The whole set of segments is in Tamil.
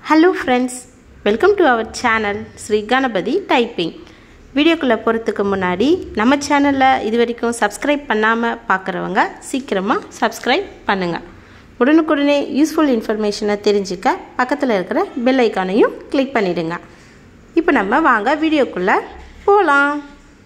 Hello friends welcome to our channel Sri Ganapathi typing வீடியோக்குள்ளே போகிறதுக்கு முன்னாடி நம்ம சேனலில் இது வரைக்கும் சப்ஸ்கிரைப் பண்ணாமல் பார்க்குறவங்க சீக்கிரமாக சப்ஸ்கிரைப் பண்ணுங்கள் உடனுக்குடனே யூஸ்ஃபுல் இன்ஃபர்மேஷனை தெரிஞ்சுக்க பக்கத்தில் இருக்கிற பெல் ஐக்கானையும் கிளிக் பண்ணிவிடுங்க இப்போ நம்ம வாங்க வீடியோக்குள்ளே போகலாம்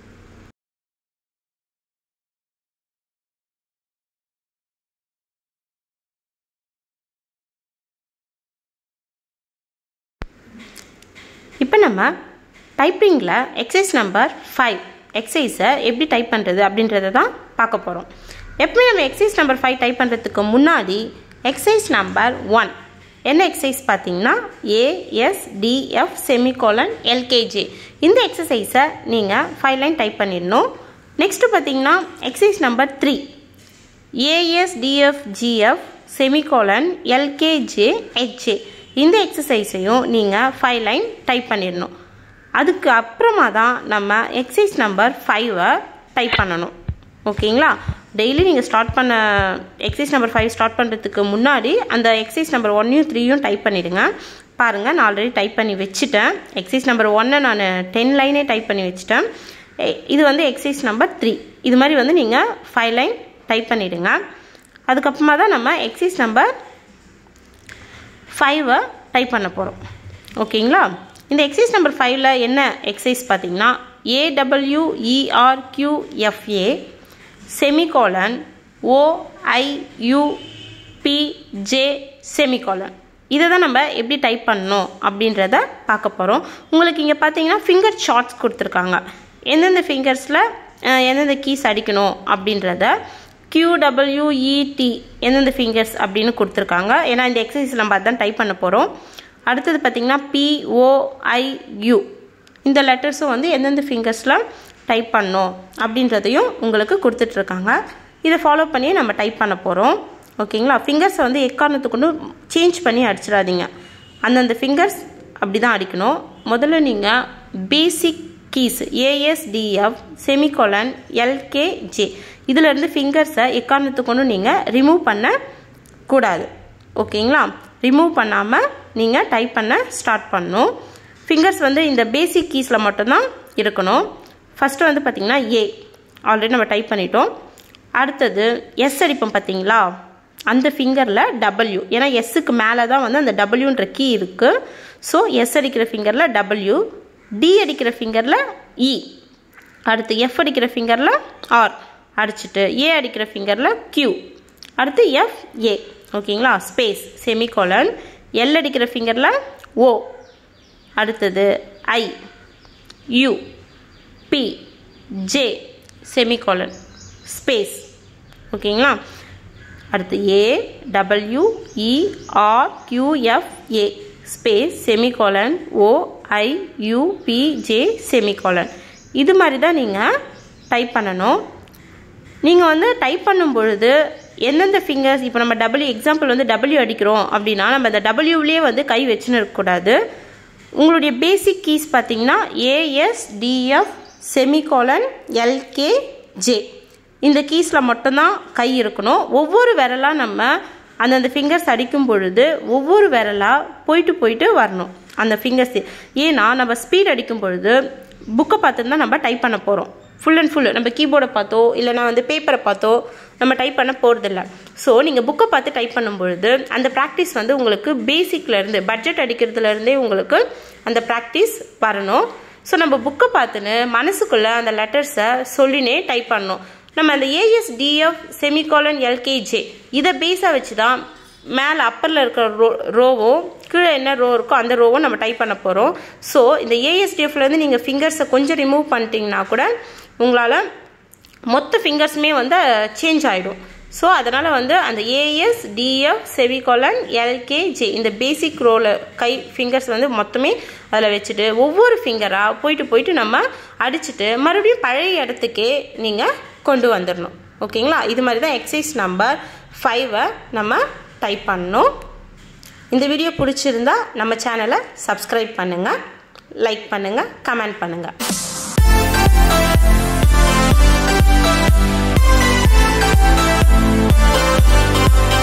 இப்போ நம்ம டைப்பிங்கில் எக்ஸசைஸ் நம்பர் ஃபைவ் எக்ஸசைஸை எப்படி டைப் பண்ணுறது அப்படின்றத தான் பார்க்க போகிறோம் எப்பவுமே நம்ம எக்ஸசைஸ் நம்பர் ஃபைவ் டைப் பண்ணுறதுக்கு முன்னாடி எக்ஸசைஸ் நம்பர் ஒன் என்ன எக்ஸசைஸ் பார்த்தீங்கன்னா ஏஎஸ்டிஎஃப் செமிகோலன் எல்கேஜி இந்த எக்ஸசைஸை நீங்கள் ஃபைவ் லைன் டைப் பண்ணிடணும் நெக்ஸ்ட்டு பார்த்தீங்கன்னா exercise number three ASDFGF semicolon LKJ HA இந்த எக்ஸசைஸையும் நீங்கள் ஃபைவ் லைன் டைப் பண்ணிடணும் அதுக்கு அப்புறமா தான் நம்ம எக்ஸசைஸ் நம்பர் ஃபைவை டைப் பண்ணணும் ஓகேங்களா டெய்லி நீங்கள் ஸ்டார்ட் பண்ண எக்ஸசைஸ் நம்பர் ஃபைவ் ஸ்டார்ட் பண்ணுறதுக்கு முன்னாடி அந்த எக்ஸசைஸ் நம்பர் ஒன்னையும் த்ரீயும் டைப் பண்ணிவிடுங்க பாருங்கள் நான் ஆல்ரெடி டைப் பண்ணி வச்சுட்டேன் எக்ஸசைஸ் நம்பர் ஒன்னை நான் டென் லைனே டைப் பண்ணி வச்சுட்டேன் இது வந்து எக்ஸசைஸ் நம்பர் த்ரீ இது மாதிரி வந்து நீங்கள் ஃபைவ் லைன் டைப் பண்ணிவிடுங்க அதுக்கப்புறமா தான் நம்ம எக்ஸசைஸ் நம்பர் ஃபைவை டைப் பண்ண போகிறோம் ஓகேங்களா இந்த எக்ஸசைஸ் நம்பர் ஃபைவ்ல என்ன எக்ஸசைஸ் பார்த்தீங்கன்னா ஏடபிள்யூஇஆர்கியூஎஃப்ஏ செமிகோலன் ஓஐயூபிஜே செமிகோலன் இதை தான் நம்ம எப்படி டைப் பண்ணணும் அப்படின்றத பார்க்க போகிறோம் உங்களுக்கு இங்கே பார்த்தீங்கன்னா ஃபிங்கர் ஷார்ட்ஸ் கொடுத்துருக்காங்க எந்தெந்த ஃபிங்கர்ஸில் எந்தெந்த கீஸ் அடிக்கணும் அப்படின்றத கியூடபிள்யூஇடி எந்தெந்த ஃபிங்கர்ஸ் அப்படின்னு கொடுத்துருக்காங்க ஏன்னா இந்த எக்ஸசைஸ் நம்ம அதான் டைப் பண்ண போகிறோம் அடுத்தது பார்த்திங்கன்னா பிஓஐயு இந்த லெட்டர்ஸும் வந்து எந்தெந்த ஃபிங்கர்ஸில் டைப் பண்ணோம் அப்படின்றதையும் உங்களுக்கு கொடுத்துட்ருக்காங்க இதை ஃபாலோ பண்ணி நம்ம டைப் பண்ண போகிறோம் ஓகேங்களா ஃபிங்கர்ஸை வந்து எக்காரணத்துக்கு கொண்டு சேஞ்ச் பண்ணி அடிச்சிடாதீங்க அந்தந்த ஃபிங்கர்ஸ் அப்படி தான் அடிக்கணும் முதல்ல நீங்கள் basic keys ASDF semicolon LKJ இதிலேருந்து ஃபிங்கர்ஸை எக்காரணத்துக்கு கொண்டு நீங்கள் ரிமூவ் பண்ண கூடாது ஓகேங்களா ரிமூவ் பண்ணாமல் நீங்கள் டைப் பண்ண ஸ்டார்ட் பண்ணணும் ஃபிங்கர்ஸ் வந்து இந்த பேசிக் கீஸில் மட்டும்தான் இருக்கணும் ஃபஸ்ட்டு வந்து பார்த்திங்கன்னா ஏ ஆல்ரெடி நம்ம டைப் பண்ணிட்டோம் அடுத்தது எஸ் அடிப்போம் பார்த்தீங்களா அந்த ஃபிங்கரில் டபிள்யூ ஏன்னா எஸ்ஸுக்கு மேலே தான் வந்து அந்த டபிள்யூன்ற கீ இருக்குது ஸோ எஸ் அடிக்கிற ஃபிங்கரில் டபிள்யூ டி அடிக்கிற ஃபிங்கரில் இ அடுத்து எஃப் அடிக்கிற ஃபிங்கரில் ஆர் அடிச்சுட்டு ஏ அடிக்கிற ஃபிங்கரில் கியூ அடுத்து எஃப் ஏ ஓகேங்களா ஸ்பேஸ் செமிகோலன் எல் அடிக்கிற ஃபிங்கரில் ஓ அடுத்தது I U P J semicolon space ஓகேங்களா அடுத்து A W ER QF A space semicolon O I U P J semicolon இது மாதிரி தான் நீங்கள் டைப் பண்ணணும் நீங்கள் வந்து டைப் பண்ணும் பொழுது எந்தெந்த ஃபிங்கர்ஸ் இப்போ நம்ம டபிள்யூ எக்ஸாம்பிள் வந்து டபிள்யூ அடிக்கிறோம் அப்படின்னா நம்ம அந்த டபிள்யூலேயே வந்து கை வச்சுன்னு இருக்கக்கூடாது உங்களுடைய பேசிக் கீஸ் பார்த்தீங்கன்னா ஏஎஸ்டிஎஃப் செமிகோலன் எல்கே ஜே இந்த கீஸில் மட்டும்தான் கை இருக்கணும் ஒவ்வொரு விரலாக நம்ம அந்தந்த ஃபிங்கர்ஸ் அடிக்கும் பொழுது ஒவ்வொரு விரலாக போயிட்டு போயிட்டு வரணும் அந்த ஃபிங்கர்ஸ் ஏன்னா நம்ம ஸ்பீட் அடிக்கும் பொழுது புக்கை பார்த்து தான் நம்ம டைப் பண்ண போகிறோம் ஃபுல் அண்ட் ஃபுல் நம்ம கீபோர்டை பார்த்தோ இல்லைனா வந்து பேப்பரை பார்த்தோ நம்ம டைப் பண்ண போகிறதில்ல ஸோ நீங்கள் புக்கை பார்த்து டைப் பண்ணும்பொழுது அந்த ப்ராக்டிஸ் வந்து உங்களுக்கு பேசிக்லேருந்து பட்ஜெட் அடிக்கிறதுலேருந்தே உங்களுக்கு அந்த ப்ராக்டிஸ் வரணும் ஸோ நம்ம புக்கை பார்த்துன்னு மனசுக்குள்ளே அந்த லெட்டர்ஸை சொல்லினே டைப் பண்ணணும் நம்ம அந்த ஏஎஸ்டிஎஃப் செமிகாலன் எல்கேஜே இதை பேஸாக வச்சு தான் மேலே அப்பரில் இருக்கிற ரோ ரோவும் கீழே என்ன ரோ இருக்கோ அந்த ரோவும் நம்ம டைப் பண்ண போகிறோம் ஸோ இந்த ஏஎஸ்டிஎஃப்லேருந்து நீங்கள் ஃபிங்கர்ஸை கொஞ்சம் ரிமூவ் பண்ணிட்டீங்கன்னா கூட உங்களால் மொத்த ஃபிங்கர்ஸுமே வந்து சேஞ்ச் ஆகிடும் ஸோ அதனால் வந்து அந்த ஏஎஸ் டிஎஃப் செவிகாலன் எல்கேஜே இந்த பேசிக் ரோவில் கை ஃபிங்கர்ஸ் வந்து மொத்தமே அதில் வச்சுட்டு ஒவ்வொரு ஃபிங்கராக போயிட்டு போயிட்டு நம்ம அடிச்சுட்டு மறுபடியும் பழைய இடத்துக்கே நீங்கள் கொண்டு வந்துடணும் ஓகேங்களா இது மாதிரி தான் எக்ஸசைஸ் நம்பர் ஃபைவை நம்ம டைப் பண்ணணும் இந்த வீடியோ பிடிச்சிருந்தா நம்ம சேனலை சப்ஸ்கிரைப் பண்ணுங்கள் லைக் பண்ணுங்கள் கமெண்ட் பண்ணுங்கள் Thank you.